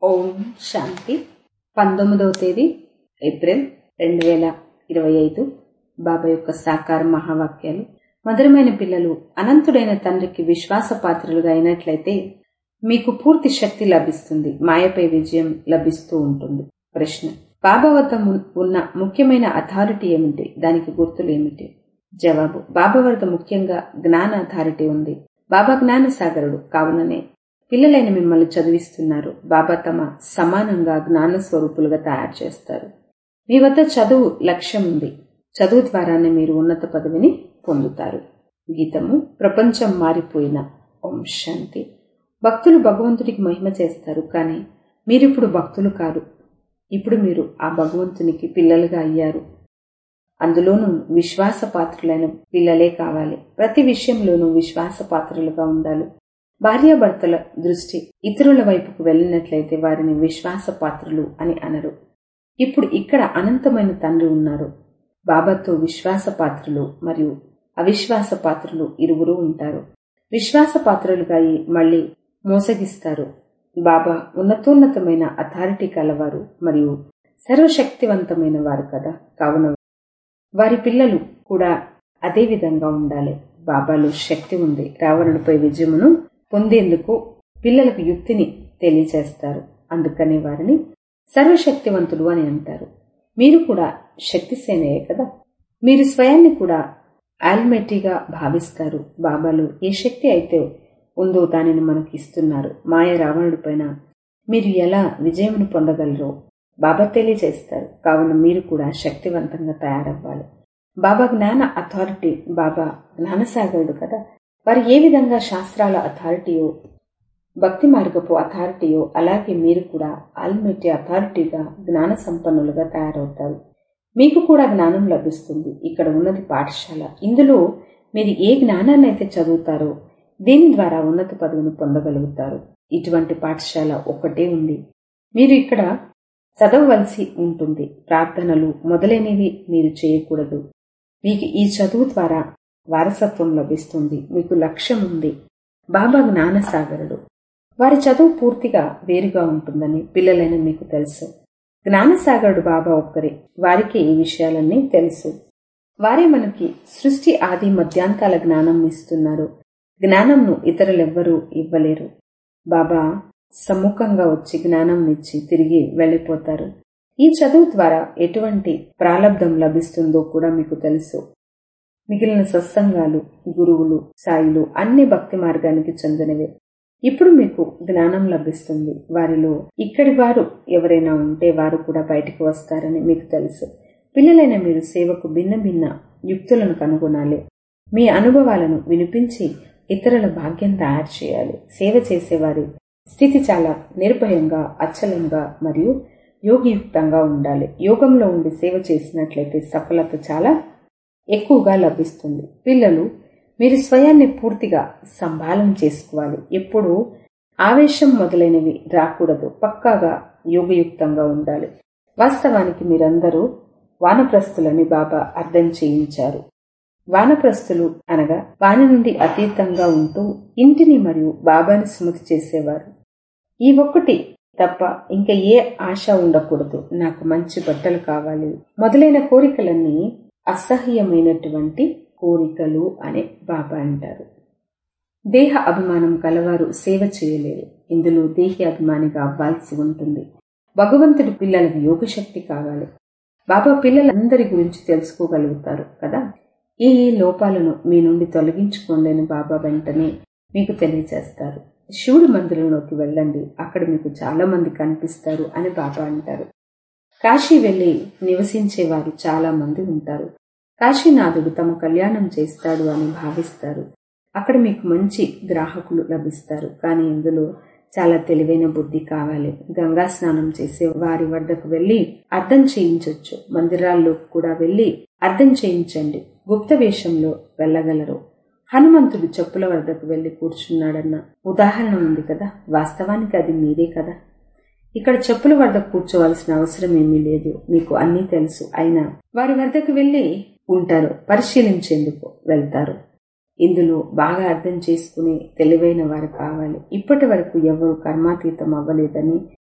ఓం శాంతి పంతొమ్మిదవ తేదీ ఏప్రిల్ రెండు వేల ఇరవై ఐదు బాబా యొక్క సాకార మహావాక్యాలు మధురమైన పిల్లలు అనంతుడైన తండ్రికి విశ్వాస పాత్రలుగా అయినట్లయితే మీకు పూర్తి శక్తి లభిస్తుంది మాయపై విజయం లభిస్తూ ఉంటుంది ప్రశ్న బాబా వద్ద ము- ఉన్న ముఖ్యమైన అథారిటీ ఏమిటి దానికి గుర్తులు ఏమిటి జవాబు బాబా వద్ద ముఖ్యంగా జ్ఞాన అథారిటీ ఉంది బాబా జ్ఞాన సాగరుడు కావుననే పిల్లలైన మిమ్మల్ని చదివిస్తున్నారు బాబా తమ సమానంగా జ్ఞాన స్వరూపులుగా తయారు చేస్తారు మీ వద్ద చదువు లక్ష్యం ఉంది చదువు ద్వారానే మీరు ఉన్నత పదవిని పొందుతారు గీతము ప్రపంచం మారిపోయిన ఓం శాంతి భక్తులు భగవంతుడికి మహిమ చేస్తారు కానీ మీరిప్పుడు భక్తులు కాదు ఇప్పుడు మీరు ఆ భగవంతునికి పిల్లలుగా అయ్యారు అందులోనూ విశ్వాస పాత్రులైన పిల్లలే కావాలి ప్రతి విషయంలోనూ విశ్వాస పాత్రలుగా ఉండాలి భార్యాభర్తల దృష్టి ఇతరుల వైపుకు వెళ్ళినట్లయితే వారిని విశ్వాస పాత్రులు అని అనరు ఇప్పుడు ఇక్కడ అనంతమైన తండ్రి ఉన్నారు బాబాతో విశ్వాస పాత్రులు మరియు అవిశ్వాస పాత్రులు ఇరువురు ఉంటారు విశ్వాస పాత్రలుగా అయి మళ్ళీ మోసగిస్తారు బాబా ఉన్నతోన్నతమైన అథారిటీ కలవారు మరియు సర్వశక్తివంతమైన వారు కదా కావున వారి పిల్లలు కూడా అదే విధంగా ఉండాలి బాబాలో శక్తి ఉంది రావణుడిపై విజయమును పొందేందుకు పిల్లలకు యుక్తిని తెలియజేస్తారు అందుకనే వారిని సర్వశక్తివంతుడు అని అంటారు మీరు కూడా శక్తిసేనయే కదా మీరు స్వయాన్ని కూడా ఆల్మెటీగా భావిస్తారు బాబాలో ఏ శక్తి అయితే ఉందో దానిని మనకు ఇస్తున్నారు మాయ రావణుడి పైన మీరు ఎలా విజయమును పొందగలరో బాబా తెలియజేస్తారు కావున మీరు కూడా శక్తివంతంగా తయారవ్వాలి బాబా జ్ఞాన అథారిటీ బాబా జ్ఞానసాగరుడు కదా వారు ఏ విధంగా శాస్త్రాల అథారిటీయో భక్తి మార్గపు అథారిటీయో అలాగే మీరు కూడా ఆల్మెట్టి అథారిటీగా జ్ఞాన సంపన్నులుగా తయారవుతారు మీకు కూడా జ్ఞానం లభిస్తుంది ఇక్కడ ఉన్నది పాఠశాల ఇందులో మీరు ఏ జ్ఞానాన్ని అయితే చదువుతారో దీని ద్వారా ఉన్నత పదవిని పొందగలుగుతారు ఇటువంటి పాఠశాల ఒక్కటే ఉంది మీరు ఇక్కడ చదవవలసి ఉంటుంది ప్రార్థనలు మొదలైనవి మీరు చేయకూడదు మీకు ఈ చదువు ద్వారా వారసత్వం లభిస్తుంది మీకు లక్ష్యం ఉంది బాబా జ్ఞానసాగరుడు వారి చదువు పూర్తిగా వేరుగా ఉంటుందని పిల్లలైన మీకు తెలుసు జ్ఞానసాగరుడు బాబా ఒక్కరే వారికి ఈ విషయాలన్నీ తెలుసు వారే మనకి సృష్టి ఆది మధ్యాంతాల జ్ఞానం ఇస్తున్నారు జ్ఞానంను ఇతరులెవ్వరూ ఇవ్వలేరు బాబా సమ్ముఖంగా వచ్చి జ్ఞానం ఇచ్చి తిరిగి వెళ్ళిపోతారు ఈ చదువు ద్వారా ఎటువంటి ప్రాలబ్ధం లభిస్తుందో కూడా మీకు తెలుసు మిగిలిన సత్సంగాలు గురువులు సాయిలు అన్ని భక్తి మార్గానికి చెందినవే ఇప్పుడు మీకు జ్ఞానం లభిస్తుంది వారిలో ఇక్కడి వారు ఎవరైనా ఉంటే వారు కూడా బయటకు వస్తారని మీకు తెలుసు పిల్లలైన మీరు సేవకు భిన్న భిన్న యుక్తులను కనుగొనాలి మీ అనుభవాలను వినిపించి ఇతరుల భాగ్యం తయారు చేయాలి సేవ చేసేవారి స్థితి చాలా నిర్భయంగా అచ్చలంగా మరియు యోగయుక్తంగా ఉండాలి యోగంలో ఉండి సేవ చేసినట్లయితే సఫలత చాలా ఎక్కువగా లభిస్తుంది పిల్లలు మీరు స్వయాన్ని పూర్తిగా సంభాళన చేసుకోవాలి ఎప్పుడు ఆవేశం మొదలైనవి రాకూడదు పక్కాగా యోగయుక్తంగా ఉండాలి వాస్తవానికి మీరందరూ వానప్రస్తులని బాబా అర్థం చేయించారు వానప్రస్తులు అనగా వాని నుండి అతీతంగా ఉంటూ ఇంటిని మరియు బాబాని స్మృతి చేసేవారు ఈ ఒక్కటి తప్ప ఇంకా ఏ ఆశ ఉండకూడదు నాకు మంచి బట్టలు కావాలి మొదలైన కోరికలన్నీ అసహ్యమైనటువంటి కోరికలు అనే బాబా అంటారు దేహ అభిమానం కలవారు సేవ చేయలేరు ఇందులో దేహి అభిమానిగా అవ్వాల్సి ఉంటుంది భగవంతుడి పిల్లలకు యోగశక్తి కావాలి బాబా పిల్లలందరి గురించి తెలుసుకోగలుగుతారు కదా ఈ ఈ లోపాలను మీ నుండి తొలగించుకోండి అని బాబా వెంటనే మీకు తెలియజేస్తారు శివుడి మందిరంలోకి వెళ్ళండి అక్కడ మీకు చాలా మంది కనిపిస్తారు అని బాబా అంటారు కాశీ వెళ్లి నివసించే వారు చాలా మంది ఉంటారు కాశీనాథుడు తమ కళ్యాణం చేస్తాడు అని భావిస్తారు అక్కడ మీకు మంచి గ్రాహకులు లభిస్తారు కానీ ఇందులో చాలా తెలివైన బుద్ధి కావాలి గంగా స్నానం చేసే వారి వద్దకు వెళ్లి అర్థం చేయించవచ్చు మందిరాల్లో కూడా వెళ్లి అర్థం చేయించండి గుప్త వేషంలో వెళ్ళగలరు హనుమంతుడు చెప్పుల వద్దకు వెళ్లి కూర్చున్నాడన్న ఉదాహరణ ఉంది కదా వాస్తవానికి అది మీరే కదా ఇక్కడ చెప్పుల వద్ద కూర్చోవలసిన అవసరం ఏమీ లేదు మీకు అన్నీ తెలుసు అయినా వారి వద్దకు వెళ్లి ఉంటారు పరిశీలించేందుకు వెళ్తారు ఇందులో బాగా అర్థం చేసుకునే తెలివైన వారు కావాలి ఇప్పటి వరకు ఎవరు కర్మాతీతం అవ్వలేదని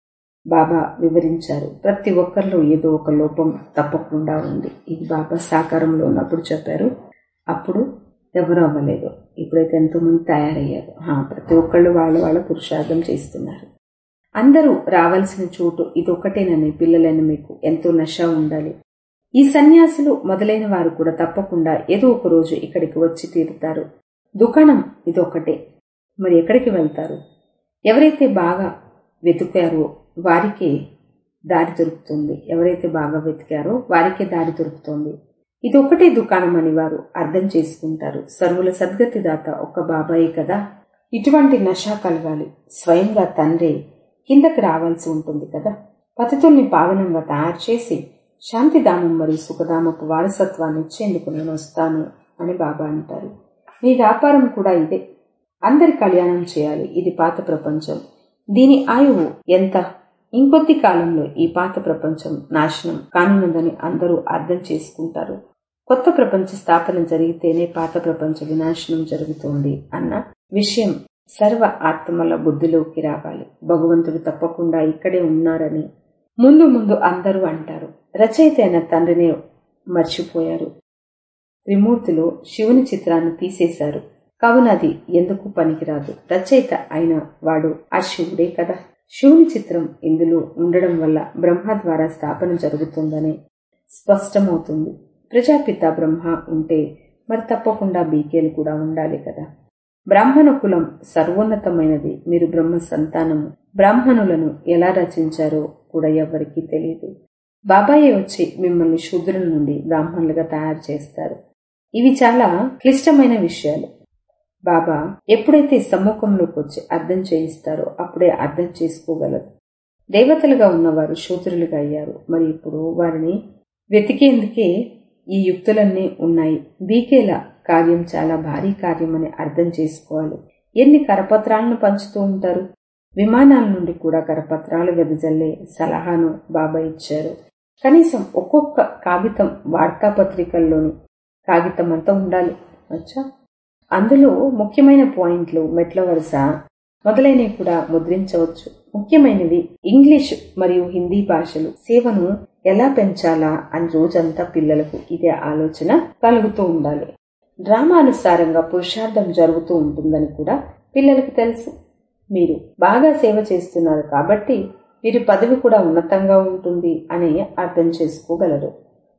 బాబా వివరించారు ప్రతి ఒక్కరిలో ఏదో ఒక లోపం తప్పకుండా ఉంది ఇది బాబా సాకారంలో ఉన్నప్పుడు చెప్పారు అప్పుడు ఎవరు అవ్వలేదు ఇప్పుడైతే ఎంతో మంది తయారయ్యారు హా, ప్రతి ఒక్కళ్ళు వాళ్ళ వాళ్ళ పురుషార్థం చేస్తున్నారు అందరూ రావాల్సిన చోటు ఇది ఒకటేనని పిల్లలైన మీకు ఎంతో నష ఉండాలి ఈ సన్యాసులు మొదలైన వారు కూడా తప్పకుండా ఏదో ఒక రోజు ఇక్కడికి వచ్చి తీరుతారు దుకాణం ఇదొకటే మరి ఎక్కడికి వెళ్తారు ఎవరైతే బాగా వెతుకారో వారికే దారి దొరుకుతుంది ఎవరైతే బాగా వెతికారో వారికే దారి దొరుకుతుంది ఇది ఒకటే దుకాణం అని వారు అర్థం చేసుకుంటారు సర్వుల సద్గతిదాత ఒక్క బాబాయే కదా ఇటువంటి నష కలగాలి స్వయంగా తండ్రి కిందకి రావాల్సి ఉంటుంది కదా పతితుల్ని పావనంగా తయారు చేసి శాంతిధామం మరియు సుఖధామపు వారసత్వాన్ని ఇచ్చేందుకు నేను వస్తాను అని బాబా అంటారు మీ వ్యాపారం కూడా ఇదే అందరి కళ్యాణం చేయాలి ఇది పాత ప్రపంచం దీని ఆయువు ఎంత ఇంకొద్ది కాలంలో ఈ పాత ప్రపంచం నాశనం కానున్నదని అందరూ అర్థం చేసుకుంటారు కొత్త ప్రపంచ స్థాపన జరిగితేనే పాత ప్రపంచ వినాశనం జరుగుతోంది అన్న విషయం సర్వ ఆత్మల బుద్ధిలోకి రావాలి భగవంతుడు తప్పకుండా ఇక్కడే ఉన్నారని ముందు ముందు అందరూ అంటారు రచయిత అయిన తండ్రిని మర్చిపోయారు త్రిమూర్తిలో శివుని చిత్రాన్ని తీసేశారు కావున అది ఎందుకు పనికిరాదు రచయిత అయిన వాడు ఆ శివుడే కదా శివుని చిత్రం ఇందులో ఉండడం వల్ల బ్రహ్మ ద్వారా స్థాపన జరుగుతుందని స్పష్టమవుతుంది ప్రజాపిత బ్రహ్మ ఉంటే మరి తప్పకుండా బీకేలు కూడా ఉండాలి కదా బ్రాహ్మణ కులం సర్వోన్నతమైనది మీరు బ్రహ్మ సంతానము బ్రాహ్మణులను ఎలా రచించారో కూడా ఎవరికీ తెలియదు బాబాయే వచ్చి మిమ్మల్ని శూద్రుల నుండి బ్రాహ్మణులుగా తయారు చేస్తారు ఇవి చాలా క్లిష్టమైన విషయాలు బాబా ఎప్పుడైతే సమ్ముఖంలోకి వచ్చి అర్థం చేయిస్తారో అప్పుడే అర్థం చేసుకోగలరు దేవతలుగా ఉన్నవారు శూద్రులుగా అయ్యారు మరి ఇప్పుడు వారిని వెతికేందుకే ఈ యుక్తులన్నీ ఉన్నాయి బీకేల కార్యం చాలా భారీ కార్యమని అర్థం చేసుకోవాలి ఎన్ని కరపత్రాలను పంచుతూ ఉంటారు విమానాల నుండి కూడా కరపత్రాలు వెదజల్లే సలహాను బాబా ఇచ్చారు కనీసం ఒక్కొక్క కాగితం వార్తాపత్రికల్లోని కాగితం అంతా ఉండాలి అచ్చా అందులో ముఖ్యమైన పాయింట్లు మెట్ల వరుస మొదలైనవి కూడా ముద్రించవచ్చు ముఖ్యమైనవి ఇంగ్లీష్ మరియు హిందీ భాషలు సేవను ఎలా పెంచాలా అని రోజంతా పిల్లలకు ఇదే ఆలోచన కలుగుతూ ఉండాలి డ్రామానుసారంగా పురుషార్థం జరుగుతూ ఉంటుందని కూడా పిల్లలకు తెలుసు మీరు బాగా సేవ చేస్తున్నారు కాబట్టి వీరి పదవి కూడా ఉన్నతంగా ఉంటుంది అని అర్థం చేసుకోగలరు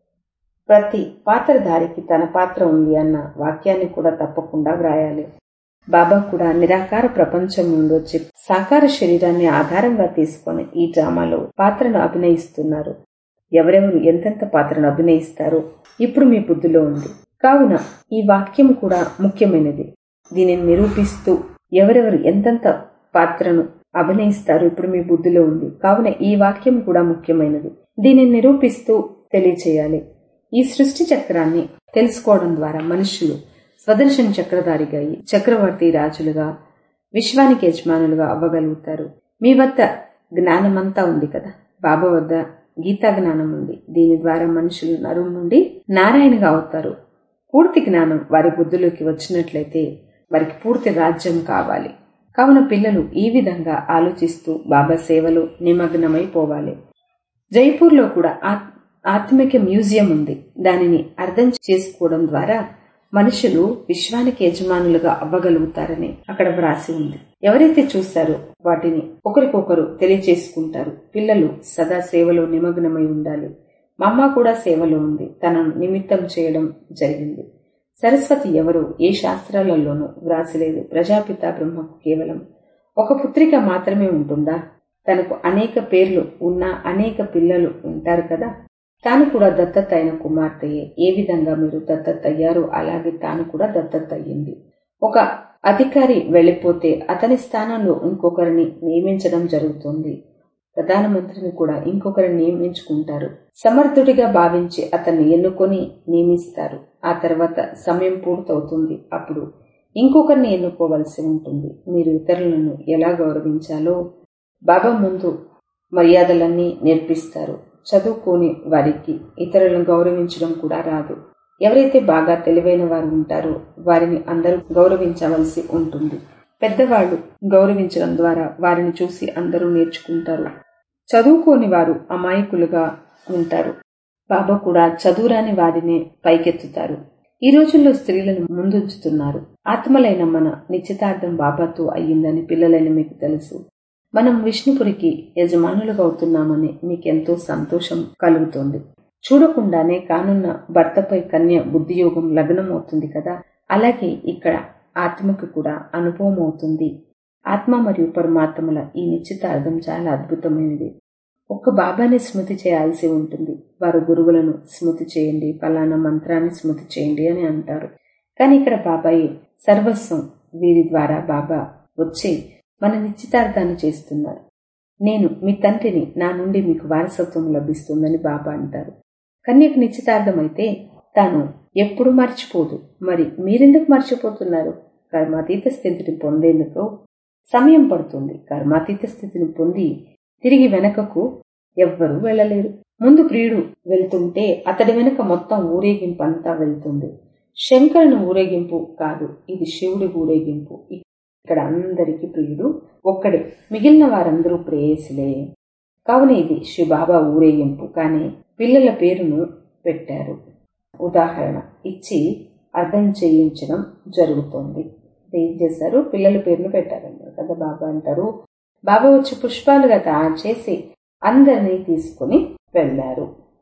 ప్రతి పాత్రధారికి తన పాత్ర ఉంది అన్న వాక్యాన్ని కూడా తప్పకుండా వ్రాయాలి బాబా కూడా నిరాకార ప్రపంచం నుండి వచ్చి సాకార శరీరాన్ని ఆధారంగా తీసుకొని ఈ డ్రామాలో పాత్రను అభినయిస్తున్నారు ఎవరెవరు ఎంతెంత పాత్రను అభినయిస్తారో ఇప్పుడు మీ బుద్ధిలో ఉంది కావున ఈ వాక్యం కూడా ముఖ్యమైనది దీనిని నిరూపిస్తూ ఎవరెవరు ఎంతెంత పాత్రను అభినయిస్తారు ఇప్పుడు మీ బుద్ధిలో ఉంది కావున ఈ వాక్యం కూడా ముఖ్యమైనది దీనిని నిరూపిస్తూ తెలియచేయాలి ఈ సృష్టి చక్రాన్ని తెలుసుకోవడం ద్వారా మనుషులు స్వదర్శన చక్రధారిగా అయి చక్రవర్తి రాజులుగా విశ్వానికి యజమానులుగా అవ్వగలుగుతారు మీ వద్ద జ్ఞానమంతా ఉంది కదా బాబా వద్ద గీతా జ్ఞానం ఉంది దీని ద్వారా మనుషులు నరువు నుండి నారాయణగా అవుతారు పూర్తి జ్ఞానం వారి బుద్ధిలోకి వచ్చినట్లయితే వారికి పూర్తి రాజ్యం కావాలి కావున పిల్లలు ఈ విధంగా ఆలోచిస్తూ బాబా సేవలో నిమగ్నమైపోవాలి జైపూర్లో కూడా ఆత్మిక మ్యూజియం ఉంది దానిని అర్థం చేసుకోవడం ద్వారా మనుషులు విశ్వానికి యజమానులుగా అవ్వగలుగుతారని అక్కడ వ్రాసి ఉంది ఎవరైతే చూస్తారో వాటిని ఒకరికొకరు తెలియచేసుకుంటారు పిల్లలు సదా సేవలో నిమగ్నమై ఉండాలి మా అమ్మ కూడా సేవలో ఉంది తనను నిమిత్తం చేయడం జరిగింది సరస్వతి ఎవరు ఏ శాస్త్రాలలోనూ వ్రాసలేదు ప్రజాపిత బ్రహ్మకు కేవలం ఒక పుత్రిక మాత్రమే ఉంటుందా తనకు అనేక పేర్లు ఉన్న అనేక పిల్లలు ఉంటారు కదా తాను కూడా దత్తత అయిన కుమార్తెయే ఏ విధంగా మీరు దత్తత అయ్యారో అలాగే తాను కూడా దత్తత అయ్యింది ఒక అధికారి వెళ్లిపోతే అతని స్థానంలో ఇంకొకరిని నియమించడం జరుగుతుంది ప్రధానమంత్రిని కూడా ఇంకొకరిని నియమించుకుంటారు సమర్థుడిగా భావించి అతన్ని ఎన్నుకొని నియమిస్తారు ఆ తర్వాత సమయం పూర్తవుతుంది అప్పుడు ఇంకొకరిని ఎన్నుకోవలసి ఉంటుంది మీరు ఇతరులను ఎలా గౌరవించాలో బాబా ముందు మర్యాదలన్నీ నేర్పిస్తారు చదువుకోని వారికి ఇతరులను గౌరవించడం కూడా రాదు ఎవరైతే బాగా తెలివైన వారు ఉంటారో వారిని అందరూ గౌరవించవలసి ఉంటుంది పెద్దవాళ్ళు గౌరవించడం ద్వారా వారిని చూసి అందరూ నేర్చుకుంటారు చదువుకోని వారు అమాయకులుగా ఉంటారు బాబా కూడా చదువురాని వారిని పైకెత్తుతారు ఈ రోజుల్లో స్త్రీలను ముందుంచుతున్నారు ఆత్మలైన మన నిశ్చితార్థం బాబాతో అయ్యిందని పిల్లలైన మీకు తెలుసు మనం విష్ణుపురికి యజమానులుగా అవుతున్నామని మీకెంతో సంతోషం కలుగుతోంది చూడకుండానే కానున్న భర్తపై కన్య బుద్ధియోగం లగ్నం అవుతుంది కదా అలాగే ఇక్కడ ఆత్మకు కూడా అనుభవం అవుతుంది ఆత్మ మరియు పరమాత్మల ఈ నిశ్చితార్థం చాలా అద్భుతమైనది ఒక్క బాబాని స్మృతి చేయాల్సి ఉంటుంది వారు గురువులను స్మృతి చేయండి ఫలానా మంత్రాన్ని స్మృతి చేయండి అని అంటారు కానీ ఇక్కడ బాబాయి సర్వస్వం వీరి ద్వారా బాబా వచ్చి మన నిశ్చితార్థాన్ని చేస్తున్నారు నేను మీ తండ్రిని నా నుండి మీకు వారసత్వం లభిస్తుందని బాబా అంటారు కన్యకు నిశ్చితార్థం అయితే తాను ఎప్పుడు మర్చిపోదు మరి మీరెందుకు మర్చిపోతున్నారు కర్మాతీత స్థితిని పొందేందుకు సమయం పడుతుంది కర్మాతీత స్థితిని పొంది తిరిగి వెనకకు ఎవ్వరూ వెళ్ళలేరు ముందు ప్రియుడు వెళ్తుంటే అతడి వెనుక మొత్తం ఊరేగింపు అంతా వెళ్తుంది శంకరుని ఊరేగింపు కాదు ఇది శివుడి ఊరేగింపు ఇక్కడ అందరికి ప్రియుడు ఒక్కడే మిగిలిన వారందరూ ప్రేయసులే కావున ఇది శివబాబా ఊరేగింపు కానీ పిల్లల పేరును పెట్టారు ఉదాహరణ ఇచ్చి అర్థం చేయించడం జరుగుతోంది ఏం చేశారు పిల్లల పేరును పెట్టారన్నారు కదా బాబా అంటారు బాబా వచ్చి పుష్పాలుగా తయారు చేసి అందరినీ తీసుకుని వెళ్లారు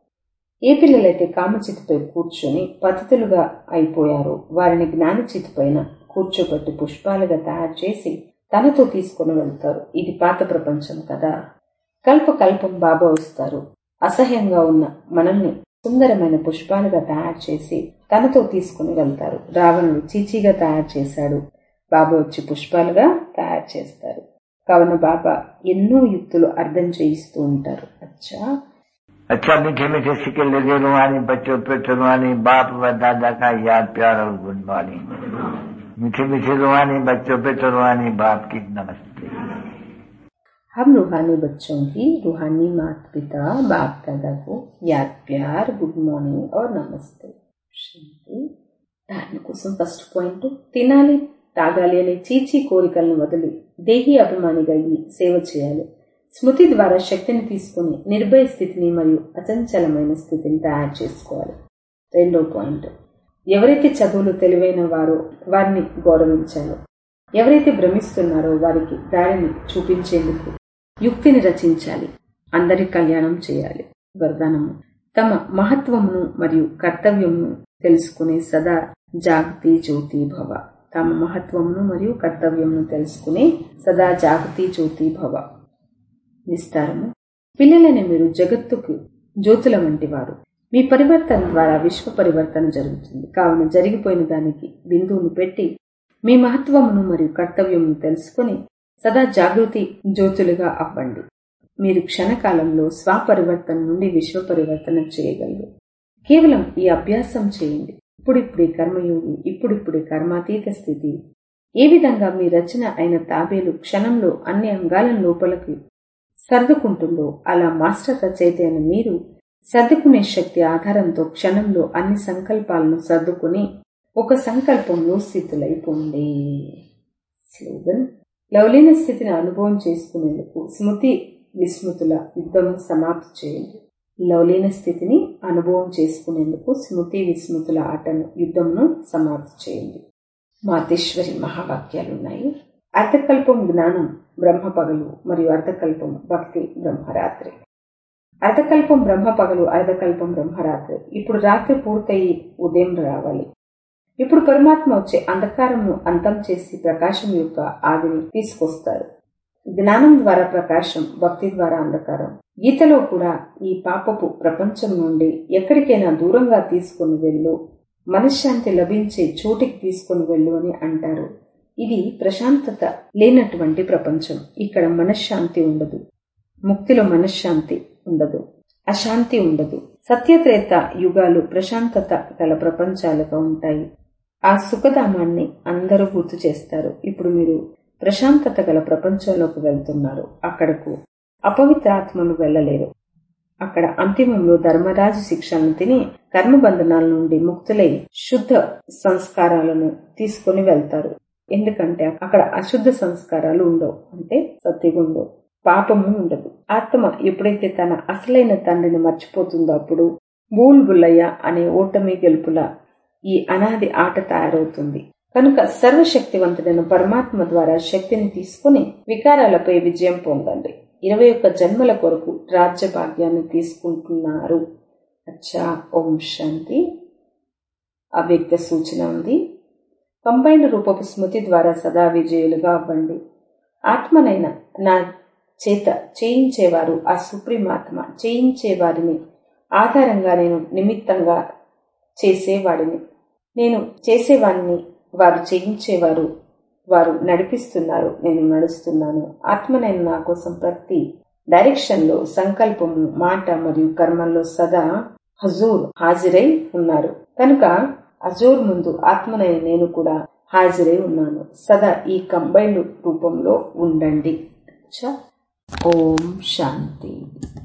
ఏ పిల్లలైతే కామచితిపై కూర్చొని పతితులుగా అయిపోయారో వారిని జ్ఞానచితి పైన కూర్చోబెట్టి పుష్పాలుగా తయారు చేసి తనతో తీసుకుని వెళ్తారు ఇది పాత ప్రపంచం కదా కల్ప కల్పం బాబా వస్తారు అసహ్యంగా ఉన్న మనల్ని సుందరమైన పుష్పాలుగా తయారు చేసి తనతో తీసుకుని వెళ్తారు రావణుడు చీచీగా తయారు చేశాడు బాబా వచ్చి పుష్పాలుగా తయారు చేస్తారు కావున బాబా ఎన్నో యుక్తులు అర్థం చేయిస్తూ ఉంటారు అచ్చా अच्छा मीठे मीठे सिक्के लगे रुहानी बच्चों पे रुहानी बाप व दादा का याद प्यार और गुड मॉर्निंग मीठे मीठे रुहानी बच्चों पे रुहानी बाप की नमस्ते हम रूहानी बच्चों की रूहानी माता पिता बाप दादा को याद प्यार गुड మార్నింగ్ और నమస్తే శాంతి దాని కోసం ఫస్ట్ పాయింట్ తినాలి తాగాలి అనే చీచీ కోరికలను వదిలి దేహి అభిమానిగా అయ్యి సేవ చేయాలి స్మృతి ద్వారా శక్తిని తీసుకుని నిర్భయ స్థితిని మరియు అచంచలమైన స్థితిని తయారు చేసుకోవాలి రెండో పాయింట్ ఎవరైతే చదువులు తెలివైన వారో వారిని గౌరవించాలో ఎవరైతే భ్రమిస్తున్నారో వారికి దారిని చూపించేందుకు యుక్తిని రచించాలి అందరి కళ్యాణం చేయాలి వరదానము తమ మహత్వమును మరియు కర్తవ్యమును తెలుసుకునే సదా జాగృతి జ్యోతి భవ తమ మహత్వమును మరియు కర్తవ్యమును తెలుసుకునే సదా జాగృతి జ్యోతి భవ విస్తారము పిల్లలైన మీరు జగత్తుకు జ్యోతుల వంటి వారు మీ పరివర్తన ద్వారా విశ్వ పరివర్తన జరుగుతుంది కావున జరిగిపోయిన దానికి బిందువును పెట్టి మీ మహత్వమును మరియు కర్తవ్యమును తెలుసుకుని సదా జాగృతి జ్యోతులుగా అవ్వండి మీరు క్షణకాలంలో స్వపరివర్తన నుండి విశ్వ పరివర్తన చేయగలరు కేవలం ఈ అభ్యాసం చేయండి ఇప్పుడిప్పుడే కర్మయోగి ఇప్పుడిప్పుడే కర్మాతీత స్థితి ఏ విధంగా మీ రచన అయిన తాబేలు క్షణంలో అన్ని అంగాలను లోపలికి సర్దుకుంటుందో అలా మాస్టర్ రచయిత అయిన మీరు సర్దుకునే శక్తి ఆధారంతో క్షణంలో అన్ని సంకల్పాలను సర్దుకుని ఒక సంకల్పంలో స్థితులైపోండి స్లోగన్ లవలీన స్థితిని అనుభవం చేసుకునేందుకు స్మృతి విస్మృతుల యుద్ధం సమాప్తి చేయండి లవలీన స్థితిని అనుభవం చేసుకునేందుకు స్మృతి విస్మృతుల ఆటను యుద్ధంను సమాప్తి చేయండి మాతేశ్వరి మహావాక్యాలున్నాయి అర్ధకల్పం జ్ఞానం బ్రహ్మ పగలు మరియు అర్ధకల్పం భక్తి బ్రహ్మరాత్రి అర్ధకల్పం బ్రహ్మ పగలు అర్ధకల్పం బ్రహ్మరాత్రి ఇప్పుడు రాత్రి పూర్తయి ఉదయం రావాలి ఇప్పుడు పరమాత్మ వచ్చే అంధకారంను అంతం చేసి ప్రకాశం యొక్క ఆదిని తీసుకొస్తారు జ్ఞానం ద్వారా ప్రకాశం భక్తి ద్వారా అంధకారం గీతలో కూడా ఈ పాపపు ప్రపంచం నుండి ఎక్కడికైనా దూరంగా తీసుకుని వెళ్ళు మనశ్శాంతి లభించే చోటికి తీసుకుని వెళ్ళు అని అంటారు ఇది ప్రశాంతత లేనటువంటి ప్రపంచం ఇక్కడ మనశ్శాంతి ఉండదు ముక్తిలో మనశ్శాంతి ఉండదు అశాంతి ఉండదు సత్యత్రేత యుగాలు ప్రశాంతత గల ప్రపంచాలుగా ఉంటాయి ఆ సుఖధామాన్ని అందరూ గుర్తు చేస్తారు ఇప్పుడు మీరు ప్రశాంతత గల ప్రపంచంలోకి వెళ్తున్నారు అక్కడకు అపవిత్రాత్మలు వెళ్ళలేరు అక్కడ అంతిమంలో ధర్మరాజు శిక్షలను తిని కర్మబంధనాల నుండి ముక్తులై శుద్ధ సంస్కారాలను తీసుకుని వెళ్తారు ఎందుకంటే అక్కడ అశుద్ధ సంస్కారాలు ఉండవు అంటే సత్యగుండవు పాపము ఉండదు ఆత్మ ఎప్పుడైతే తన అసలైన తండ్రిని మర్చిపోతుందో అప్పుడు బూల్ బుల్లయ్య అనే ఓటమి గెలుపుల ఈ అనాది ఆట తయారవుతుంది కనుక సర్వశక్తివంతుడైన పరమాత్మ ద్వారా శక్తిని తీసుకుని వికారాలపై విజయం పొందండి ఇరవై ఒక్క జన్మల కొరకు రాజ్య భాగ్యాన్ని తీసుకుంటున్నారు అచ్చా ఓం శాంతి అవ్యక్త సూచన ఉంది కంబైన్డ్ రూపపు స్మృతి ద్వారా సదా విజయులుగా అవ్వండి ఆత్మనైన నా చేత చేయించేవారు ఆ సుప్రీం ఆత్మ చేయించే వారిని ఆధారంగా నేను నిమిత్తంగా చేసేవాడిని నేను చేసేవాడిని వారు చేయించేవారు వారు నడిపిస్తున్నారు నేను నడుస్తున్నాను ఆత్మనైన నా కోసం ప్రతి డైరెక్షన్లో సంకల్పము మాట మరియు కర్మల్లో సదా హజూర్ హాజరై ఉన్నారు కనుక హజూర్ ముందు ఆత్మనైన నేను కూడా హాజరై ఉన్నాను సదా ఈ కంబైన్డ్ రూపంలో ఉండండి ఓం శాంతి